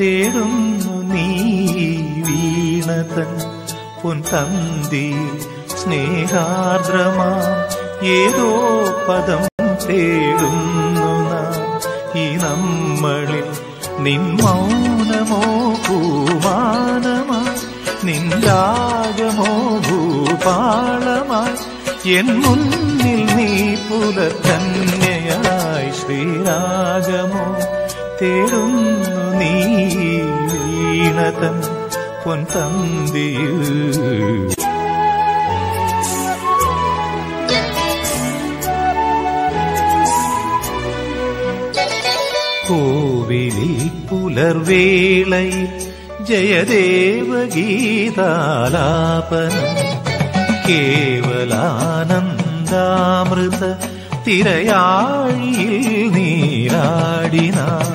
തേടുന്നു നീ വീണതൻ പൊൻതന്തി സ്നേഹാർദ്രമാ ഏതോ പദം തേടുന്നു നാം ഈ നമ്മളിൽ നിൻ മൗനമോ പൂമാനമായി നിൻരാഗമോ ഭൂപാളമായി എൻ മുന്നിൽ നീ പുലർക്കന്യയായി ശ്രീരാഗമോ തേടുന്നു നീ വീണതൻ പൊൻതന്തിയിൽ കോവിലിൽ പുലർവേളയിൽ ജയദേവഗീതാലാപനം കേവലാനന്ദാമൃത തിരയാഴിയിൽ നീരാടിന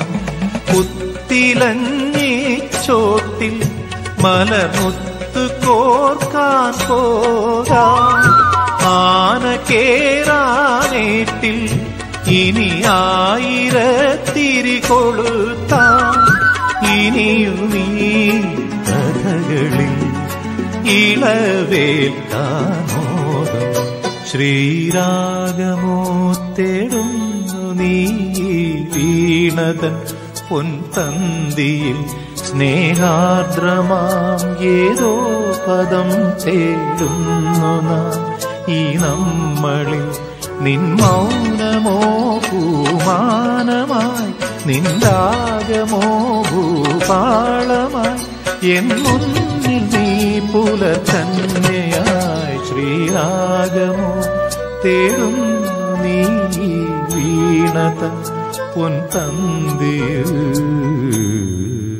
പുത്തിലഞ്ഞേ ചോട്ടിൽ മലർമുത്ത് കോർക്കാൻ പോകാം ആന കേറാനേട്ടിൽ ഇനി ആയിരത്തിരി കൊളുത്താം ഇനിയും ഈ കഥകളിൽ ഇളവേൽക്കാനോദം ശ്രീരാഗമോ തേടുന്നു നീ വീണതൻ പൊൻതന്തിയിൽ സ്നേഹാർദ്രമാം ഏതോ പദം തേടുന്നു നാം ഈ നമ്മളിൽ നിൻ മൗനമോ പൂമാനമായി നിന്ദാഗമോ ഭൂപാളമായി എൻ മുന്നിൽ നീ പുലർക്കന്യയായി ശ്രീരാഗമോ തേടുന്നു നീ വീണത പൊൻതന്തിയിൽ